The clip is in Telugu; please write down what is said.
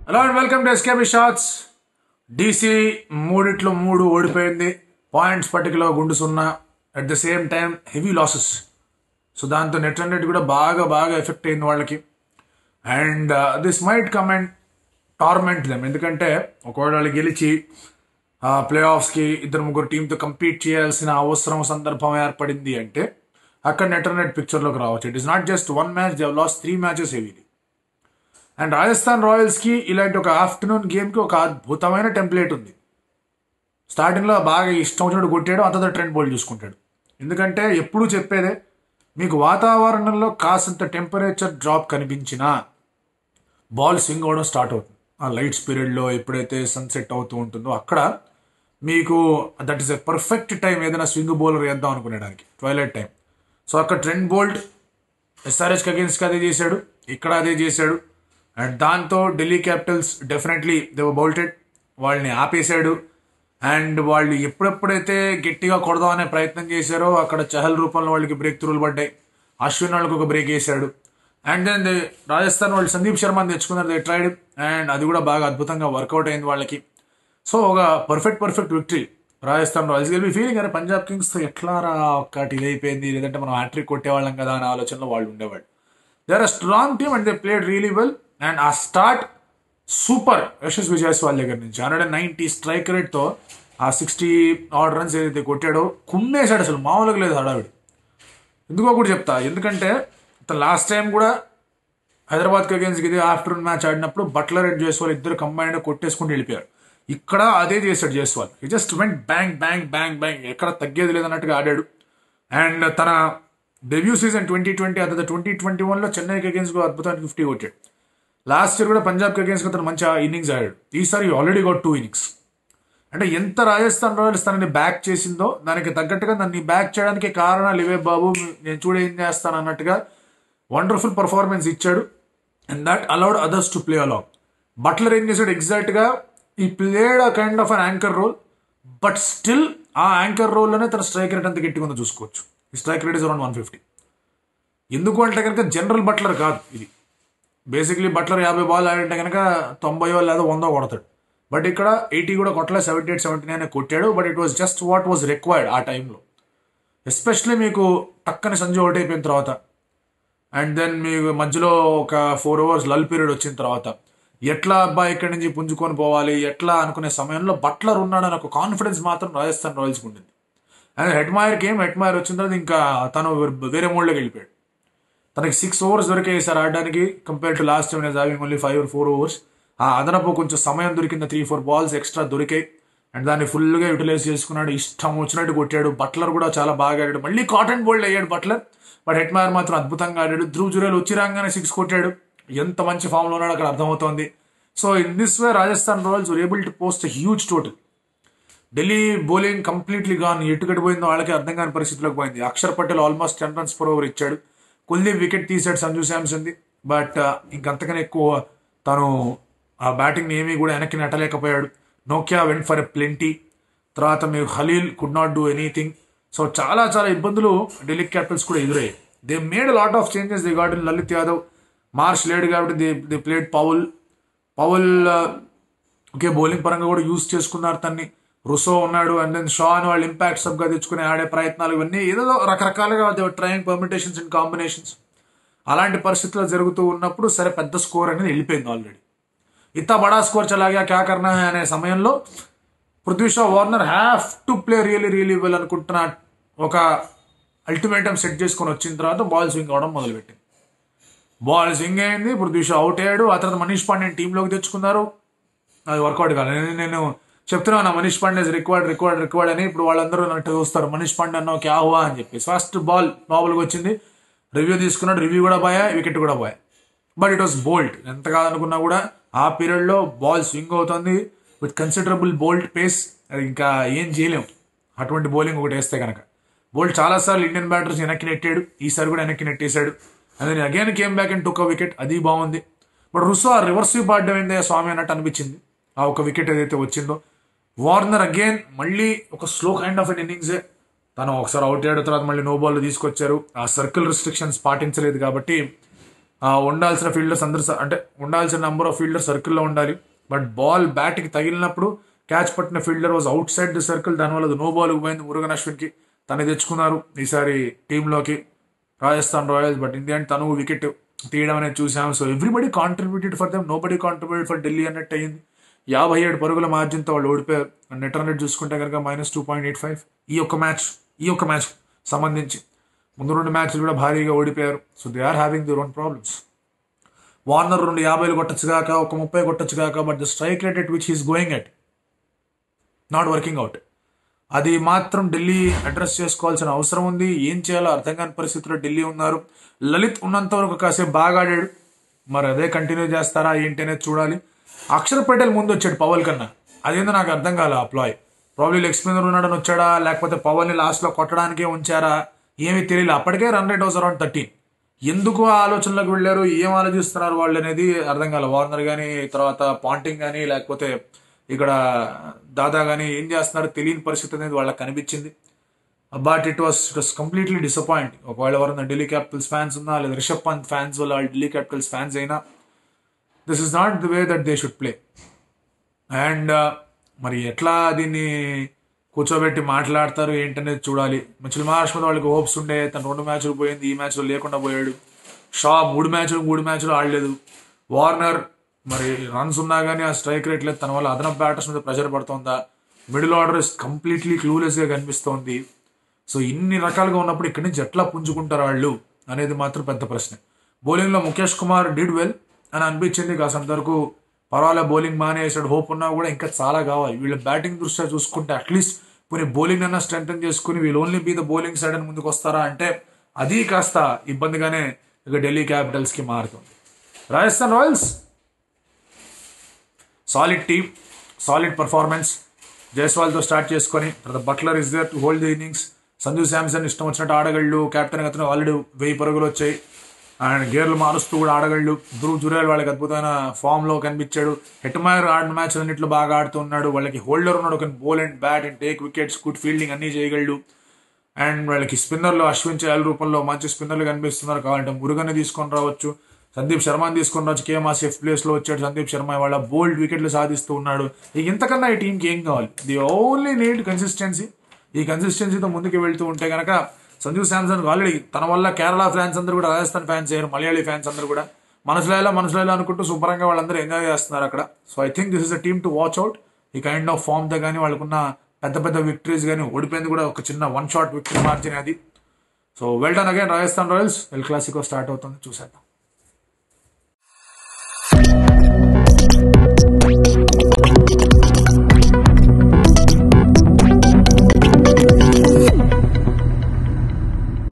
hello and welcome to SKB shorts DC మూడిట్లో మూడు ఓడిపోయింది పాయింట్స్ పట్టికలో గుండు సున్నా at the same time heavy losses so దాంతో నెట్ రన్ రేట్ కూడా బాగా బాగా ఎఫెక్ట్ అయింది వాళ్ళకి and this might come and torment them ఎందుకంటే ఒకవేళ వాళ్ళు గెలిచి ప్లే ఆఫ్స్కి ఇద్దరు ముగ్గురు టీంతో కంపీట్ చేయాల్సిన అవసరం సందర్భం ఏర్పడింది అంటే అక్కడ నెట్ రన్ రేట్ పిక్చర్లోకి రావచ్చు it is not just one match they lost three matches heavily and Rajasthan రాయల్స్కి ఇలాంటి ఒక ఆఫ్టర్నూన్ గేమ్కి ఒక అద్భుతమైన టెంప్లెట్ ఉంది స్టార్టింగ్లో బాగా ఇష్టం వచ్చినట్టు కొట్టాడు అంతతో ట్రెండ్ బోల్డ్ చూసుకుంటాడు ఎందుకంటే ఎప్పుడూ చెప్పేదే మీకు వాతావరణంలో కాసంత టెంపరేచర్ డ్రాప్ కనిపించినా బాల్ స్వింగ్ అవ్వడం స్టార్ట్ అవుతుంది ఆ లైట్స్ పీరియడ్లో ఎప్పుడైతే సన్సెట్ అవుతూ ఉంటుందో అక్కడ మీకు that is a perfect time ఏదైనా స్వింగ్ బౌలర్ వేద్దాం అనుకునేదానికి ట్వైలైట్ టైం సో అక్కడ ట్రెండ్ బోల్ట్ ఎస్ఆర్హెచ్కి అగేన్స్ట్కి అదే చేశాడు ఇక్కడ అదే చేశాడు అండ్ దాంతో ఢిల్లీ క్యాపిటల్స్ డెఫినెట్లీ దేవ బౌల్టెడ్ వాళ్ళని ఆపేశాడు అండ్ వాళ్ళు ఎప్పుడెప్పుడైతే గట్టిగా కొడదామనే ప్రయత్నం చేశారో అక్కడ చహల్ రూపంలో వాళ్ళకి బ్రేక్ త్రూలు పడ్డాయి అశ్విన్ వాళ్ళకి ఒక బ్రేక్ వేసాడు అండ్ దెన్ దే రాజస్థాన్ వాళ్ళు సందీప్ శర్మని తెచ్చుకున్నారు దే ట్రైడ్ అండ్ అది కూడా బాగా అద్భుతంగా వర్కౌట్ అయింది వాళ్ళకి సో ఒక perfect perfect victory Rajasthan Royals గెలిపి ఫీలింగ్ అరే పంజాబ్ కింగ్స్తో ఎట్లా రా ఒక్కటి ఇదైపోయింది లేదంటే మనం హ్యాట్రిక్ కొట్టేవాళ్ళం కదా అనే ఆలోచనలో వాళ్ళు ఉండేవాళ్ళు they are a strong team and they played really well and ఆ స్టార్ట్ సూపర్ యశస్ విజయస్వాల్ దగ్గర నుంచి హండ్రెడ్ అండ్ నైన్టీ స్ట్రైక్ రేట్తో ఆ సిక్స్టీ ఆర్డ్ రన్స్ ఏదైతే కొట్టాడో కుమ్మేశాడు అసలు మామూలుగా లేదు హడావిడి ఎందుకో కూడా చెప్తా ఎందుకంటే లాస్ట్ టైం కూడా హైదరాబాద్కి అగేన్స్ట్ ఇది ఆఫ్టర్నూన్ మ్యాచ్ ఆడినప్పుడు బట్లర్ అండ్ జైస్వాల్ ఇద్దరు కంబైన్డ్ కొట్టేసుకుని వెళ్ళిపోయారు ఇక్కడ అదే చేశాడు జైస్వాల్ ఈ just went bang bang bang bang ఎక్కడ తగ్గేది లేదన్నట్టుగా ఆడాడు అండ్ తన డెబ్యూ సీజన్ ట్వంటీ ట్వంటీ అదే ట్వంటీ ట్వంటీ వన్లో చెన్నైకి అగేన్స్ట్ అద్భుతానికి ఫిఫ్టీ కొట్టాడు లాస్ట్ ఇయర్ కూడా పంజాబ్కి అగేన్స్ట్ అతను మంచి ఇన్నింగ్స్ ఆడాడు ఈసారి ఆల్రెడీ గోట్ టూ ఇన్నింగ్స్ అంటే ఎంత రాజస్థాన్ రాయల్స్ తనని బ్యాక్ చేసిందో దానికి తగ్గట్టుగా దాన్ని బ్యాక్ చేయడానికి కారణాలు ఇవే బాబు నేను చూడ ఏం చేస్తాను అన్నట్టుగా వండర్ఫుల్ పర్ఫార్మెన్స్ ఇచ్చాడు and that allowed others to play along Buttler ఏం చేశాడు ఎగ్జాక్ట్గా ఈ played a kind of an anchor role but still ఆ యాంకర్ రోల్లోనే తన స్ట్రైక్ రేట్ అంత గట్టిగా ఉందో చూసుకోవచ్చు ఈ strike rate is around one fifty ఎందుకు అంటే కనుక జనరల్ బట్లర్ కాదు ఇది బేసిక్లీ బట్లర్ యాభై బాల్ ఆడంటే కనుక తొంభై లేదా వందో కొడతాడు బట్ ఇక్కడ ఎయిటీ కూడా కొట్టలే సెవెంటీ ఎయిట్ సెవెంటీ నైన్ కొట్టాడు but it was just what was required ఆ టైంలో ఎస్పెషలీ మీకు టక్కని సంజయ్ అవుట్ అయిపోయిన తర్వాత అండ్ దెన్ మీకు మధ్యలో ఒక ఫోర్ అవర్స్ లల్ పీరియడ్ వచ్చిన తర్వాత ఎట్లా అబ్బాయి ఇక్కడి నుంచి పుంజుకొని పోవాలి ఎట్లా అనుకునే సమయంలో బట్లర్ ఉన్నాడని ఒక కాన్ఫిడెన్స్ మాత్రం రాజస్థాన్ రాయల్స్కి ఉండింది అండ్ హెడ్ మాయర్కి ఏం హెడ్ మాయర్ వచ్చిన తర్వాత ఇంకా తను వేరే మోడ్లోకి వెళ్ళిపోయాడు తనకి సిక్స్ ఓవర్స్ దొరికాయి సార్ ఆడడానికి compare to last time having only five four overs ఆ అదనపు కొంచెం సమయం దొరికింది త్రీ ఫోర్ బాల్స్ ఎక్స్ట్రా దొరికాయి అండ్ దాన్ని ఫుల్గా యూటిలైజ్ చేసుకున్నాడు ఇష్టం వచ్చినట్టు కొట్టాడు బట్లర్ కూడా చాలా బాగా ఆడాడు మళ్ళీ కాటన్ బోల్డ్ అయ్యాడు బట్లర్ బట్ హెడ్ మ్యార్ మాత్రం అద్భుతంగా ఆడాడు ధ్రువ్ జురేల్ వచ్చి రాగానే సిక్స్ కొట్టాడు ఎంత మంచి ఫామ్లో ఉన్నాడు అక్కడ అర్థమవుతోంది so in this way Rajasthan Royals able to post huge total Delhi bowling completely gone ఎటుకటి పోయిందో వాళ్ళకి అర్థం కాని పరిస్థితిలోకి పోయింది Axar Patel almost ten runs per over ఇచ్చాడు కుల్దీప్ వికెట్ తీసాడు సంజు శాంసన్ది బట్ ఇంకంతకన్నా ఎక్కువ తను ఆ బ్యాటింగ్ని ఏమీ కూడా వెనక్కి నెట్టలేకపోయాడు నోకియా వెంట్ ఫర్ ఎ ప్లెంటీ తర్వాత మీరు Khaleel could not do anything so చాలా చాలా ఇబ్బందులు ఢిల్లీ క్యాపిటల్స్ కూడా ఎదురయ్యాయి they made lot of changes the garden Lalit Yadav మార్చ్ లేడు కాబట్టి the the played Powell Powell okay bowling పరంగా కూడా యూజ్ చేసుకున్నారు తన్ని రుసో ఉన్నాడు అండ్ దెన్ షా అని వాళ్ళు ఇంపాక్ట్ సబ్గా తెచ్చుకుని ఆడే ప్రయత్నాలు ఇవన్నీ ఏదో రకరకాలుగా ట్రయింగ్ పర్మిటేషన్స్ అండ్ కాంబినేషన్స్ అలాంటి పరిస్థితులు జరుగుతూ ఉన్నప్పుడు సరే పెద్ద స్కోర్ అనేది వెళ్ళిపోయింది ఆల్రెడీ ఇంత బడా స్కోర్ చలాగా క్యా కర్నా అనే సమయంలో Prithvi Warner have to play really really well అనుకుంటున్న ఒక అల్టిమేటం సెట్ చేసుకొని వచ్చిన తర్వాత బాల్ స్వింగ్ అవడం మొదలుపెట్టింది బాల్ స్వింగ్ అయింది పృథ్వీ అవుట్ అయ్యాడు ఆ తర్వాత మనీష్ పాండే టీంలోకి తెచ్చుకున్నారు అది వర్కౌట్ కాలేదు నేను నేను చెప్తున్నాను Manish Pandey required required required అని ఇప్పుడు వాళ్ళందరూ నట్టు చూస్తారు మనీష్ పాండే అన్న క్యా హువా అని చెప్పి ఫస్ట్ బాల్ లోపలికి వచ్చింది రివ్యూ తీసుకున్నాడు రివ్యూ కూడా పోయా వికెట్ కూడా పోయా బట్ ఇట్ వాస్ బోల్డ్ ఎంత కాదనుకున్నా కూడా ఆ పీరియడ్లో బాల్ స్వింగ్ అవుతుంది విత్ కన్సిడరబుల్ బోల్డ్ పేస్ ఇంకా ఏం చేయలేం అటువంటి బౌలింగ్ ఒకటి వేస్తే కనుక బోల్డ్ చాలాసార్లు ఇండియన్ బ్యాటర్స్ వెనక్కి నెట్టాడు ఈసారి కూడా వెనక్కి నెట్టేశాడు and again came back and took wicket అది బాగుంది బట్ రుసో ఆ రివర్స్ స్వీప్ ఆడడం ఏందే స్వామి అన్నట్టు అనిపించింది ఆ ఒక వికెట్ ఏదైతే వచ్చిందో వార్నర్ అగైన్ మళ్ళీ ఒక స్లో కైండ్ ఆఫ్ అన్ ఇన్నింగ్సే తను ఒకసారి అవుట్ అయ్యాడు తర్వాత మళ్ళీ నో బాల్ తీసుకొచ్చారు ఆ సర్కిల్ రిస్ట్రిక్షన్స్ పాటించలేదు కాబట్టి ఆ, ఉండాల్సిన ఫీల్డర్స్ అందరూ స- అంటే ఉండాల్సిన నెంబర్ ఆఫ్ ఫీల్డర్ సర్కిల్లో ఉండాలి బట్ బాల్ బ్యాట్కి తగిలినప్పుడు క్యాచ్ పట్టిన fielder was outside the circle దానివల్ల అది నో బాల్కి పోయింది మురుగన్ అశ్విన్కి తను తెచ్చుకున్నారు ఈసారి టీంలోకి రాజస్థాన్ రాయల్స్ బట్ ఇండియా తను వికెట్ తీయడం అనేది చూసాం so everybody contributed for them nobody contributed for Delhi అన్నట్టు అయ్యింది యాభై ఏడు పరుగుల మార్జిన్తో వాళ్ళు ఓడిపోయారు నెట్ రన్ రేట్ చూసుకుంటే కనుక minus two point eight five ఈ ఒక్క మ్యాచ్ ఈ ఒక్క మ్యాచ్ సంబంధించి ముందు రెండు మ్యాచ్లు కూడా భారీగా ఓడిపోయారు so they are having the own problems Warner రెండు యాభైలు కొట్టచ్చు కాక ఒక ముప్పై కొట్టచ్చు కాక but the strike rate at which he's going at not working out అది మాత్రం ఢిల్లీ అడ్రస్ చేసుకోవాల్సిన అవసరం ఉంది ఏం చేయాలో అర్థం కాని పరిస్థితిలో ఢిల్లీ ఉన్నారు లలిత్ ఉన్నంత వరకు కాసేపు బాగా ఆడాడు మరి అదే కంటిన్యూ చేస్తారా ఏంటి అనేది చూడాలి అక్షర్ పటేల్ ముందు వచ్చాడు పవల్ కన్నా అదేందో నాకు అర్థం కాలే ఆ ప్లాయ్ ప్రాబ్లీ లెగ్ స్పిన్నర్ ఉన్నాడని వచ్చాడా లేకపోతే పవల్ని లాస్ట్లో కొట్టడానికే ఉంచారా ఏమీ తెలియదు అప్పటికే run rate hovers around thirteen ఎందుకు ఆ ఆలోచనలోకి వెళ్ళారు ఏం ఆలోచిస్తున్నారు వాళ్ళు అనేది అర్థం కాలే వార్నర్ కానీ తర్వాత పాంటింగ్ కానీ లేకపోతే ఇక్కడ దాదా కానీ ఏం చేస్తున్నారో తెలియని పరిస్థితి అనేది వాళ్ళకి కనిపించింది but it was it was completely disappoint ఒకవేళ ఎవరైనా ఢిల్లీ క్యాపిటల్స్ ఫ్యాన్స్ ఉన్నా లేదా రిషబ్ పంత్ ఫ్యాన్స్ వల్ల వాళ్ళు ఢిల్లీ క్యాపిటల్స్ ఫ్యాన్స్ అయినా this is not the way that they should play and మరి ఎట్లా దీన్ని కూర్చోబెట్టి మాట్లాడతారు ఏంటనేది చూడాలి మిచిల్ మహారాష్ట్ర మీద వాళ్ళకి హోప్స్ ఉండే తను రెండు మ్యాచ్లు పోయింది ఈ మ్యాచ్లో లేకుండా పోయాడు షా మూడు మ్యాచ్లు మూడు మ్యాచ్లు ఆడలేదు వార్నర్ మరి రన్స్ ఉన్నా కానీ ఆ స్ట్రైక్ రేట్ లేదు తన వల్ల అదనపు బ్యాటర్స్ మీద ప్రెషర్ పడుతుందా మిడిల్ ఆర్డర్ ఇస్ కంప్లీట్లీ క్లూలెస్గా కనిపిస్తోంది సో ఇన్ని రకాలుగా ఉన్నప్పుడు ఇక్కడి నుంచి ఎట్లా పుంజుకుంటారు వాళ్ళు అనేది మాత్రం పెద్ద ప్రశ్న బౌలింగ్లో ముఖేష్ కుమార్ డిడ్ వెల్ అని అనిపించింది కాసంత వరకు పర్వాలే బౌలింగ్ మానేసాడు హోప్ ఉన్నా కూడా ఇంకా చాలా కావాలి వీళ్ళ బ్యాటింగ్ దృష్ట్యా చూసుకుంటే అట్లీస్ట్ కొన్ని బౌలింగ్ అన్నా స్ట్రెంగ్ చేసుకుని వీళ్ళు only be the bowling side అని ముందుకు వస్తారా అంటే అది కాస్త ఇబ్బందిగానే ఇక ఢిల్లీ క్యాపిటల్స్కి మారుతుంది Rajasthan Royals solid team solid performance జైస్వాల్తో స్టార్ట్ చేసుకొని తర్వాత Buttler is there to hold the innings Sanju Samson ఇష్టం వచ్చినట్టు ఆడగళ్ళు కెప్టెన్ అతను ఆల్రెడీ వెయ్యి పరుగులు వచ్చాయి అండ్ గేర్లు మారుస్తూ కూడా ఆడగళ్ళు ధ్రువ్ జురేల్ వాళ్ళకి అద్భుతమైన ఫామ్లో కనిపించాడు హెట్మైర్ ఆడిన మ్యాచ్ అన్నింటిలో బాగా ఆడుతున్నాడు వాళ్ళకి హోల్డర్ ఉన్నాడు ఒక bowl and bat and take wickets good fielding అన్నీ చేయగలడు అండ్ వాళ్ళకి స్పిన్నర్లు అశ్విన్ చేయాల రూపంలో మంచి స్పిన్నర్లు కనిపిస్తున్నారు కావాలంటే మురుగన్ని తీసుకొని రావచ్చు సందీప్ శర్మని తీసుకొని రావచ్చు కేఎంఆర్ సేఫ్ ప్లేస్లో వచ్చాడు సందీప్ శర్మ వాళ్ళ బోల్డ్ వికెట్లు సాధిస్తూ ఉన్నాడు ఇక ఇంతకన్నా ఈ టీంకి ఏం కావాలి ది ఓన్లీ నీడ్ కన్సిస్టెన్సీ ఈ కన్సిస్టెన్సీతో ముందుకు వెళ్తూ ఉంటే కనుక సంజు శాంసన్ ఆల్రెడీ తన వల్ల కేరళ ఫ్యాన్స్ అందరూ కూడా రాజస్థాన్ ఫ్యాన్స్ అయ్యారు మలయాళీ ఫ్యాన్స్ అందరూ కూడా మనసులో ఎలా మనసులో ఎలా అనుకుంటూ శుభ్రంగా వాళ్ళందరూ ఎంజాయ్ చేస్తున్నారు అక్కడ so I think this is a team to watch out ఈ కైండ్ ఆఫ్ ఫామ్ తో కానీ వాళ్ళకున్న పెద్ద పెద్ద విక్టరీస్ కానీ ఓడిపోయింది కూడా ఒక చిన్న వన్ షాట్ విక్టరీ మార్జిన్ అది so well done again Rajasthan Royals El Clasico start అవుతుంది చూసేద్దాం